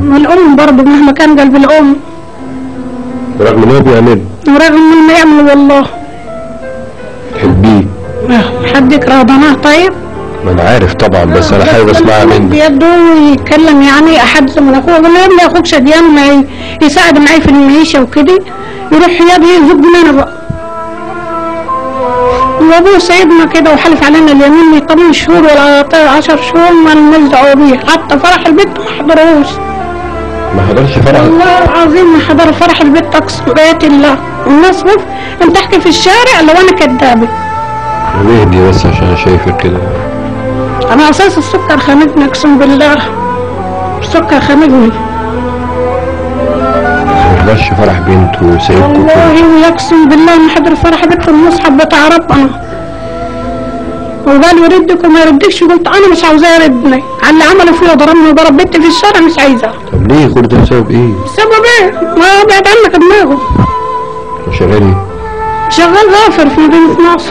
والام برضه مهما كان قلب الام رغم ان هو بيعمل ورغم من ما يعمل والله تحبيه حد يكره ضناه طيب ما انا عارف طبعا بس انا حابب اسمعها منك بيده ويتكلم يعني احد من اخوه يقول له يا ابني اخوك شديان ما ي- يساعد معي في المعيشه وكده يروح ياض يزقني انا بقى وابوه سايبنا كده وحلف علينا اليمين من 8 شهور ولا 10 شهور ما لناش دعوه بيه حتى فرح البنت ما حضروش ما حضرش فرح والله العظيم ما حضر فرح البنت اقسم بآيات الله والناس بص انت تحكي في الشارع لو انا كدابه اهدي بس عشان شايفك كده انا اساس السكر خانقني اقسم بالله السكر خانقني ما حضرش فرح بنته وسايبكم كده والله ويقسم بالله ما حضر فرح بنت المصحف بتاع ربنا وقال يردك وما يردكش قلت انا مش عاوزاه يردني على اللي عمله فيه ضربني وضرب بنتي في الشارع مش عايزاه طب ليه كل ده بسبب ايه؟ السبب ايه؟ ما بعد عنك دماغه شغال ايه؟ شغال غافر في مدينة ناصر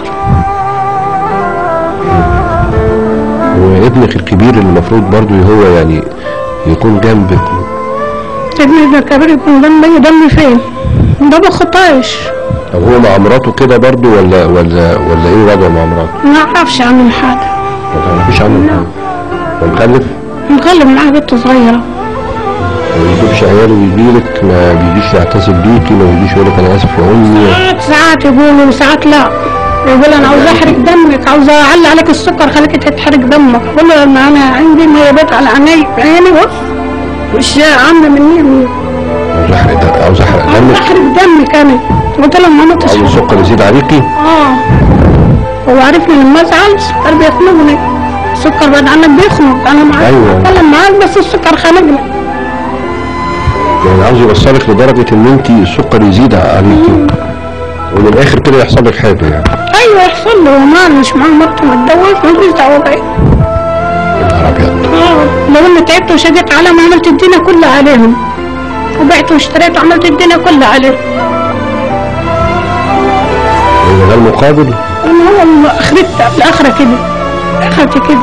وابنك الكبير اللي المفروض برضو هو يعني يكون جنبك ابني ده كبير يكون دمي دمي فين؟ ده بخطايش طب هو مع مراته كده برضو ولا ولا ولا ايه وضعه مع مراته؟ ما اعرفش عنه حاجة ما تعرفيش عنه حاجه هو مخلف مخلي معاه بنت صغيرة ما بيجيبش عياله ويجيلك ما بيجيش يعتصم بيكي ما بيجيش يقول لك انا اسف يا امي ساعات ساعات يقولوا وساعات لا يقول انا عاوز احرق دمك عاوز اعلي عليك السكر خليك تتحرق دمك اقول له انا انا عندي ما بيت على عيني في عيني بص مش عامله مني عاوز احرق ده- عاوز احرق عاوز دمك احرق دمك انا قلت له ما عاوز السكر يزيد عليكي اه هو عارفني لما ازعل السكر بيخنقني السكر بعد عنك بيخنق انا معاك أيوة. اتكلم معاك بس السكر خانقني يعني عاوز يوصلك لدرجه ان انت السكر يزيد عليكي ومن الاخر كده يحصل لك حاجه يعني ايوه يحصل له مال مش معاه مرته متجوز ملوش دعوه بيا يا نهار ابيض آه، لو اني تعبت وشقيت عليهم عملت الدنيا كلها عليهم وبعت واشتريت وعملت الدنيا كلها عليهم وده المقابل انا هو اللي اخرتها في الاخره كده اخرتي كده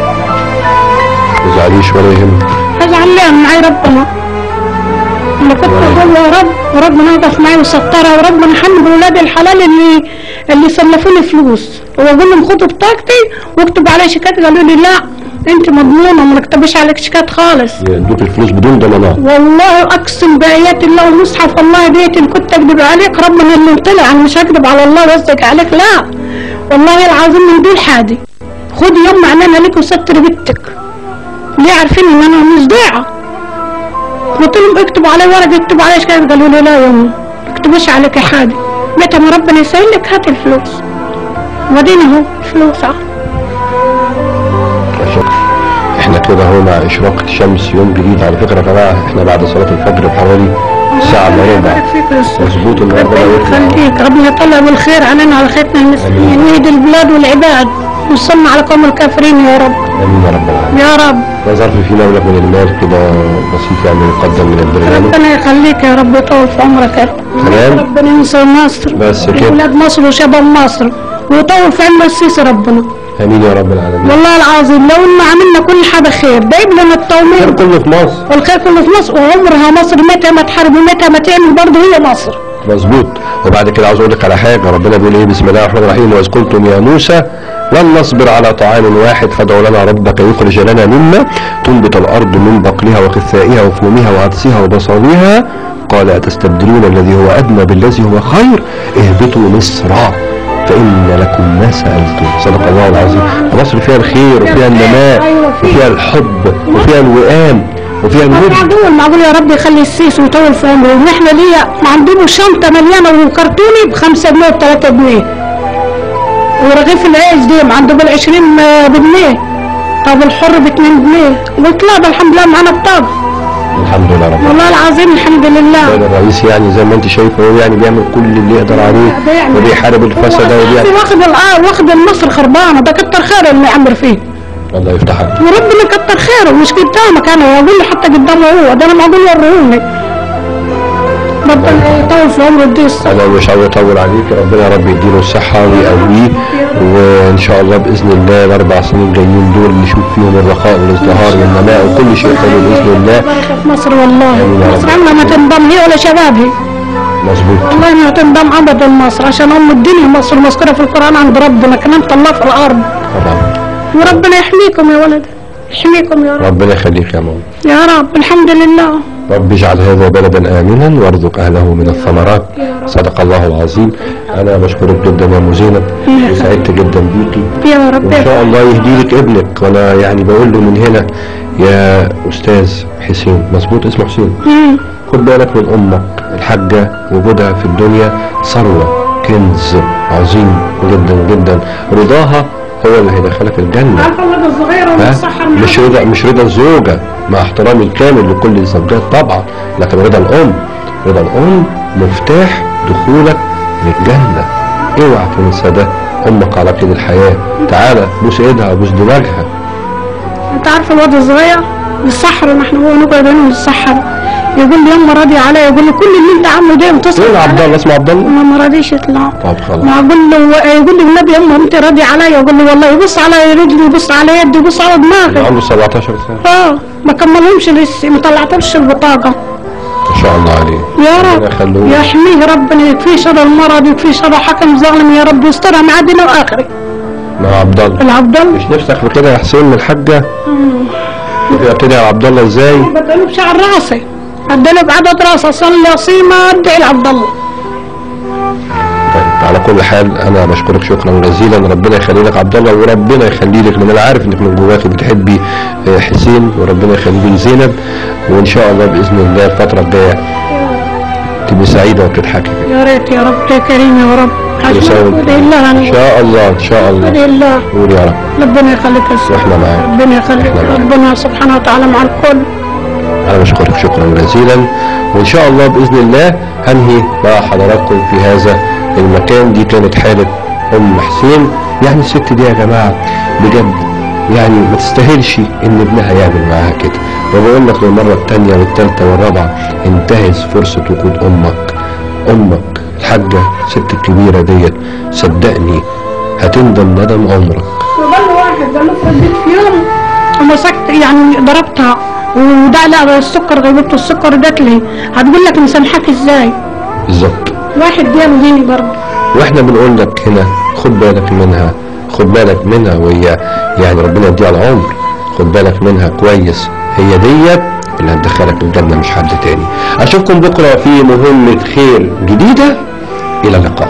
ما تزعليش ولا يهمك ازعل ليه معي ربنا انا كنت اقول يا رب وربنا يقف معي ويسترها وربنا يحمد ولادي الحلال اللي اللي سلفوني فلوس واقول لهم خدوا بطاقتي واكتب عليها شيكات قالوا لي لا انت مضمونه ما نكتبش عليك شيكات خالص يدوك الفلوس بدون ضمانات والله اقسم بايات الله والمصحف والله ديت ان كنت اكذب عليك ربنا اللي طلع انا مش هكذب على الله وازك عليك لا والله العظيم من دول حادي خدي يوم معنانا لك وستر بنتك ليه عارفين ان انا مش ضيعه قلت لهم اكتبوا علي ورقه اكتبوا علي شكاية قالوا لي لا يا امي اكتبوش عليك يا حادي متى ما ربنا يسهل لك هات الفلوس ودينا اهو فلوس اهو عشان احنا كده اهو مع اشراقة شمس يوم جديد على فكرة يا جماعة احنا بعد صلاة الفجر بحوالي ساعة الا ربع يبارك فيك يا أستاذ. مظبوط ان ربنا ربنا يخلق يخليك ربنا يطلع بالخير علينا وعلى خيرنا المسلمين ويهدي البلاد والعباد وصلنا على قوم الكافرين يا رب امين يا رب العالمين يا رب ده ظرف فيه مبلغ من المال كده بسيط يعني يقدم من البرنامج ربنا يخليك يا رب يطول في عمرك يا رب تمام. ربنا ينصر مصر بس كده. ولاد مصر وشباب مصر ويطول في عمر السيسي ربنا امين يا رب العالمين والله العظيم لو ان عملنا كل حاجه خير ده يبقى لنا الخير التومين كله في مصر والخير كله في مصر وعمرها مصر متى ما تحارب ومتى ما تعمل برضه هي مصر مظبوط وبعد كده عاوز اقول لك على حاجه ربنا بيقول ايه بسم الله الرحمن الرحيم واذ قلتم يا موسى لن نصبر على طعام واحد فادع لنا ربك يخرج لنا مما تنبت الارض من بقلها وخثائها وفومها وعدسها وبصلها قال اتستبدلون الذي هو ادنى بالذي هو خير اهبطوا مصرا فان لكم ما سالتم صدق الله العظيم مصر فيها الخير وفيها النماء أيوة فيها. وفيها الحب وفيها الوئام وفيها الود معقول معقول يا رب يخلي السيس ويطول في عمره ونحن ليا عندنا شنطه مليانه وكرتوني بخمسة جنيه وبثلاثة جنيه ورغيف العيش دي عنده بالعشرين بجنيه طب الحر باتنين جنيه قلت لا ده الحمد لله معانا بطاقه الحمد لله رب والله العظيم الحمد لله السيد الرئيس يعني زي ما انت شايفه هو يعني بيعمل كل اللي يقدر عليه بيعمل. وبيحارب الفساد هو وبيعمل أساسي واخد الآه واخد مصر خربانه ده كتر خيره اللي يعمر فيه الله يفتح عليك وربنا كتر خيره مش قدامك انا اقول له حتى قدامه هو ده انا ما اقول وروني ربنا يطول في عمره دي الصحة انا مش عاوز اطول عليك ربنا يا رب يديله الصحه ويقويه وان شاء الله باذن الله الاربع سنين جايين دول نشوف فيهم الرخاء والازدهار والنماء وكل شيء حلو باذن الله بركة في مصر والله آمين يا رب. مصر عمرها ما تنضم هي ولا شبابها مظبوط والله ما تنضم ابدا مصر عشان ام الدنيا مصر مذكوره في القران عند ربنا كمان الله في الارض طبعا وربنا يحميكم يا ولد يحميكم يا رب ربنا يخليك يا ماما يا رب الحمد لله رب اجعل هذا بلدا امنا وارزق اهله من الثمرات يا رب. صدق الله العظيم انا بشكرك جدا يا ام زينب يا وسعدت جدا بيكي يا رب وان شاء الله يهدي لك ابنك وانا يعني بقول له من هنا يا استاذ حسين مظبوط اسمه حسين مم. خد بالك من امك الحاجه وجودها في الدنيا ثروه كنز عظيم جدا جدا رضاها هو اللي هيدخلك الجنه عارفه الولد الصغير ها؟ والمسحر مش رضا مش رضا الزوجة مع احترامي الكامل لكل الزوجات طبعا لكن رضا الأم رضا الأم مفتاح دخولك للجنة اوعى تنسى ده أمك على قيد الحياة تعالى بوس ايدها بوس دماغها انت عارف الواد الصغير الصحراء نحن هو نقعد هنا الصحراء يقول لي يما راضي عليا يقول لي كل اللي انت عامله ده بتصرف فين عبد عليا. الله اسمه عبد الله ما ما راضيش يطلع طب خلاص ما اقول له يقول لي النبي يما انت راضي عليا يقول لي والله يبص على رجلي يبص على يدي يبص على دماغي عنده 17 سنة اه ما كملهمش لسه ما طلعتلش البطاقه ما شاء الله عليه يا ربنا رب يخليه يحميه ربنا يكفيه شر المرض يكفيه شر حكم ظالم يا رب يسترها مع دينا واخره مع عبد الله العبد الله مش نفسك في كده يا حسين من الحاجة شوف ابتدي على عبد الله ازاي بدلوا بشعر راسي بدلوا بعدد راسي صلي صيمه ادعي لعبد الله طيب على كل حال انا بشكرك شكرا جزيلا ربنا يخلي لك عبد الله وربنا يخلي لك لان انا عارف انك من جواك بتحبي آه، حسين وربنا يخلي لك زينب وان شاء الله باذن الله الفتره الجايه تبقي سعيده وتضحكي يا ريت يا رب يا كريم يا رب كل سنة وانت ادعي الله ان انا شاء الله ان شاء الله ادعي الله قول يا رب ربنا يخليك يا سيدي. واحنا معاك ربنا يخليك إحنا معاك. ربنا سبحانه وتعالى مع الكل انا بشكرك شكرا جزيلا وان شاء الله باذن الله هنهي مع حضراتكم في هذا المكان دي كانت حاله ام حسين يعني الست دي يا جماعه بجد يعني ما تستاهلش ان ابنها يعمل معاها كده وبقول لك للمره الثانيه والثالثه والرابعه انتهز فرصه وجود امك امك الحاجه الست الكبيره ديت صدقني هتندم ندم عمرك وظل واحد قال له رديت في يوم ومسكت يعني ضربتها وده لا السكر غيبته السكر جات لي هتقول لك مسامحاك ازاي بالظبط واحد جاب ديني برضه واحنا بنقول لك هنا خد بالك منها خد بالك منها وهي يعني ربنا يديها العمر خد بالك منها كويس هي ديت اللي هتدخلك الجنه مش حد تاني اشوفكم بكره في مهمه خير جديده الى اللقاء